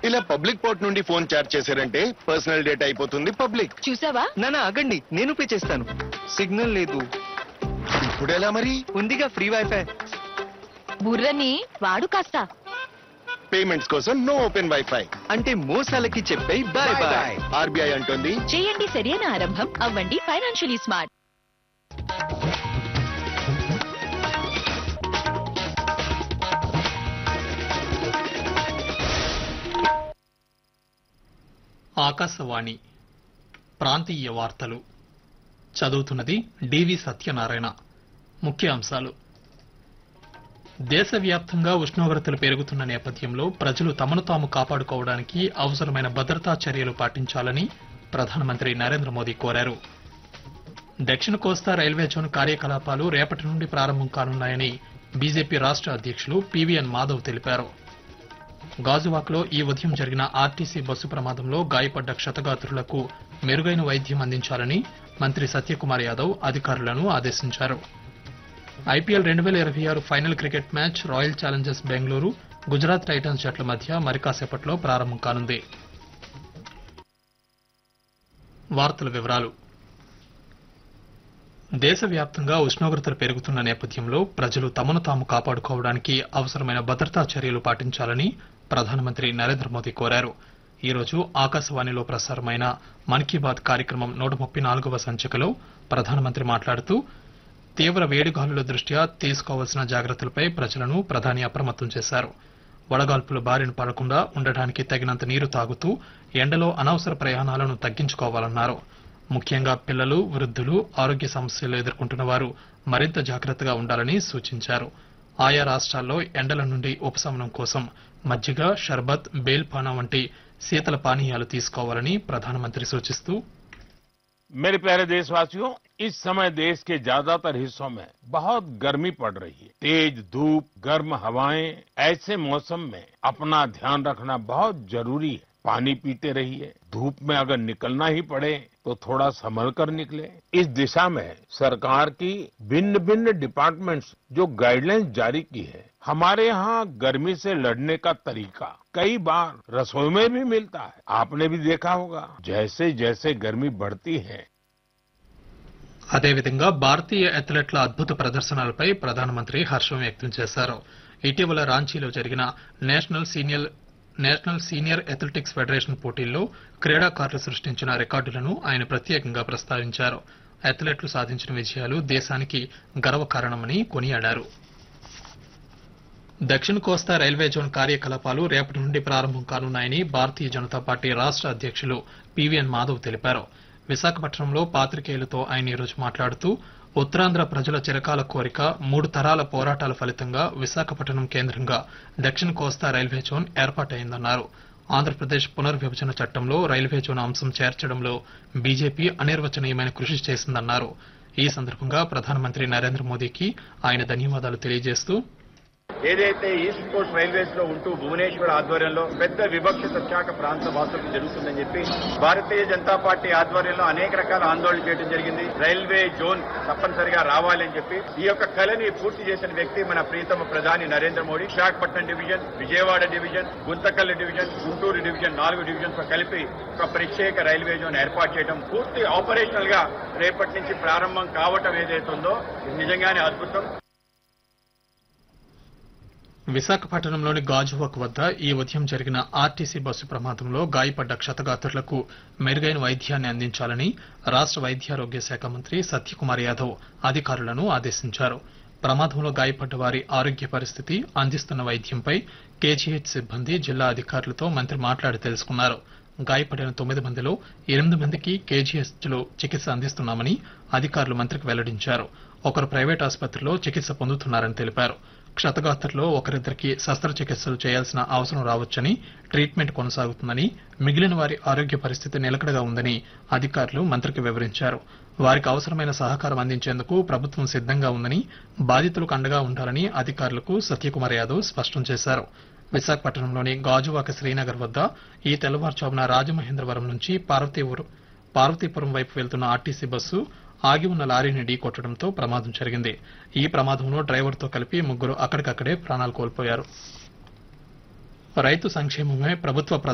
ఇలా public port నుండి phone charge చేశారంటే పర్సనల్ డేటా అయిపోతుంది పబ్లిక్ చూసావా నానా ఆగండి నేను పే చేస్తాను సిగ్నల్ లేదు ఇప్పుడు ఎలా మరి ఉందిగా ఫ్రీ వైఫై బుర్రని వాడు కాస్త పేమెంట్స్ కోసం నో ఓపెన్ వైఫై అంటే మోసాలకి చెప్పే బాయ్ బాయ్ ఆర్బీఐ అంటుంది చేయండి సరైన ఆరంభం అవ్వండి ఫైనాన్షియలీ స్మార్ట్ ఆకాశవాణి ప్రాంతీయ వార్తలు చదువుతున్నది డివి సత్యనారాయణ ముఖ్య అంశాలు దేశవ్యాప్తంగా ఉష్ణోగ్రతలు పెరుగుతున్న నేపథ్యంలో ప్రజలు తమను తాము కాపాడుకోవడానికి అవసరమైన భద్రతా చర్యలు పాటించాలని ప్రధానమంత్రి నరేంద్ర మోదీ కోరారు దక్షిణ కోస్తా రైల్వే జోన్ కార్యకలాపాలు రేపటి నుండి ప్రారంభం కానున్నాయని బీజేపీ రాష్ట్ర అధ్యక్షులు పివిఎన్ మాధవ్ తెలిపారు గాజువాక్లో ఈ ఉదయం జరిగిన ఆర్టీసీ బస్సు ప్రమాదంలో గాయపడ్డ క్షతగాత్రులకు మెరుగైన వైద్యం అందించాలని మంత్రి సత్యకుమార్ యాదవ్ అధికారులను ఆదేశించారు ఐపీఎల్ రెండు వేల ఇరవై ఆరు final cricket match Royal Challengers Bengaluru Gujarat Titans జట్ల మధ్య మరి కాసేపట్లో ప్రారంభం కానుంది వార్తల వివరాలు దేశవ్యాప్తంగా ఉష్ణోగ్రతలు పెరుగుతున్న నేపథ్యంలో ప్రజలు తమను తాము కాపాడుకోవడానికి అవసరమైన భద్రతా చర్యలు పాటించాలని ప్రధానమంత్రి నరేంద్ర మోదీ కోరారు ఈ రోజు ఆకాశవాణిలో ప్రసారమైన మన్ కీ బాత్ కార్యక్రమం నూట ముప్పై నాలుగవ సంచికలో ప్రధానమంత్రి మాట్లాడుతూ తీవ్ర వేడిగాలుల దృష్ట్యా తీసుకోవాల్సిన జాగ్రత్తలపై ప్రజలను ప్రధాని అప్రమత్తం చేశారు వడగాల్పుల బారిన పడకుండా ఉండడానికి తగినంత నీరు తాగుతూ ఎండలో అనవసర ప్రయాణాలను తగ్గించుకోవాలన్నారు ముఖ్యంగా పిల్లలు వృద్ధులు ఆరోగ్య సమస్యలు ఎదుర్కొంటున్న వారు మరింత జాగ్రత్తగా ఉండాలని సూచించారు ఆయా రాష్ట్రాల్లో ఎండల నుండి ఉపశమనం కోసం మజ్జిగ షర్బత్ బేల్పానా వంటి శీతల పానీయాలు తీసుకోవాలని ప్రధానమంత్రి సూచిస్తూ मेरे प्यारे देशवासियों इस समय देश के ज्यादातर हिस्सों में बहुत गर्मी पड़ रही है तेज धूप गर्म हवाएं ऐसे मौसम में अपना ध्यान रखना बहुत जरूरी है पानी पीते रहिए धूप में अगर निकलना ही पड़े तो थोड़ा संभल कर निकले इस दिशा में सरकार की भिन्न भिन्न डिपार्टमेंट्स जो गाइडलाइंस जारी की है हमारे यहाँ गर्मी से लड़ने का तरीका कई बार रसोई में भी मिलता है आपने भी देखा होगा जैसे जैसे गर्मी बढ़ती है అదేవిధంగా భారతీయ అథ్లెట్ల అద్భుత ప్రదర్శనలపై ప్రధానమంత్రి హర్షం వ్యక్తం చేశారు ఇటీవల రాంచీలో జరిగిన national senior national senior athletics federation పోటీల్లో క్రీడాకారులు సృష్టించిన రికార్డులను ఆయన ప్రత్యేకంగా ప్రస్తావించారు అథ్లెట్లు సాధించిన విజయాలు దేశానికి గర్వకారణమని కొనియాడారు దక్షిణ కోస్తా రైల్వే జోన్ కార్యకలాపాలు రేపటి నుండి ప్రారంభం కానున్నాయని భారతీయ జనతా పార్టీ రాష్ట్ర అధ్యక్షులు పివిఎన్ మాధవ్ తెలిపారు విశాఖపట్నంలో పాత్రికేయులతో ఆయన ఈరోజు మాట్లాడుతూ ఉత్తరాంధ్ర ప్రజల చిరకాల కోరిక మూడు తరాల పోరాటాల ఫలితంగా విశాఖపట్నం కేంద్రంగా దక్షిణ కోస్తా రైల్వే జోన్ ఏర్పాటైందన్నారు ఆంధ్రప్రదేశ్ పునర్విభజన చట్టంలో రైల్వే జోన్ అంశం చేర్చడంలో బీజేపీ అనిర్వచనీయమైన కృషి చేసిందన్నారు ఈ సందర్భంగా ప్రధానమంత్రి నరేంద్ర మోదీకి ఆయన ధన్యవాదాలు తెలియజేస్తూ ఏదైతే ఈస్ట్ కోస్ట్ రైల్వేస్ లో ఉంటూ భువనేశ్వర్ ఆధ్వర్యంలో పెద్ద వివక్షిత శాఖ ప్రాంత వాసులకు జరుగుతుందని చెప్పి భారతీయ జనతా పార్టీ ఆధ్వర్యంలో అనేక రకాల ఆందోళన చేయడం జరిగింది రైల్వే జోన్ తప్పనిసరిగా రావాలని చెప్పి ఈ యొక్క కళని పూర్తి చేసిన వ్యక్తి మన ప్రియతమ ప్రధాని Narendra Modi Visakhapatnam division Vijayawada division Guntakal division Guntur division నాలుగు డివిజన్స్ తో కలిపి ఒక ప్రత్యేక రైల్వే జోన్ ఏర్పాటు చేయడం పూర్తి ఆపరేషనల్ గా రేపటి నుంచి ప్రారంభం కావటం ఏదైతే ఉందో ఇది నిజంగానే అద్భుతం విశాఖపట్నంలోని గాజువాక్ వద్ద ఈ ఉదయం జరిగిన ఆర్టీసీ బస్సు ప్రమాదంలో గాయపడ్డ క్షతగాత్రులకు మెరుగైన వైద్యాన్ని అందించాలని రాష్ట్ర వైద్యారోగ్య శాఖ మంత్రి సత్యకుమార్ యాదవ్ అధికారులను ఆదేశించారు ప్రమాదంలో గాయపడ్డ వారి ఆరోగ్య పరిస్థితి అందిస్తున్న వైద్యంపై కేజీహెచ్ సిబ్బంది జిల్లా అధికారులతో మంత్రి మాట్లాడి తెలుసుకున్నారు గాయపడిన తొమ్మిది మందిలో ఎనిమిది మందికి కేజీహెచ్ లో చికిత్స అందిస్తున్నామని అధికారులు మంత్రికి వెల్లడించారు ఒకరు ప్రైవేట్ ఆసుపత్రిలో చికిత్స పొందుతున్నారని తెలిపారు క్షతగాత్రలో ఒకరిద్దరికి శస్త్రచికిత్సలు చేయాల్సిన అవసరం రావచ్చని ట్రీట్మెంట్ కొనసాగుతుందని మిగిలిన వారి ఆరోగ్య పరిస్థితి నిలకడగా ఉందని అధికారులు మంత్రికి వివరించారు వారికి అవసరమైన సహకారం అందించేందుకు ప్రభుత్వం సిద్ధంగా ఉందని బాధితులకు అండగా ఉండాలని అధికారులకు సత్యకుమార్ యాదవ్ స్పష్టం చేశారు విశాఖపట్నంలోని గాజువాక శ్రీనగర్ వద్ద ఈ తెల్లవారుజామున రాజమహేంద్రవరం నుంచి పార్వతీపురం పార్వతీపురం వైపు వెళ్తున్న ఆర్టీసీ బస్సు ఆగి ఉన్న లారీని ఢీకొట్టడంతో ప్రమాదం జరిగింది ఈ ప్రమాదంలో డ్రైవర్తో కలిపి ముగ్గురు అక్కడికక్కడే ప్రాణాలు కోల్పోయారు రైతు సంక్షేమమే ప్రభుత్వ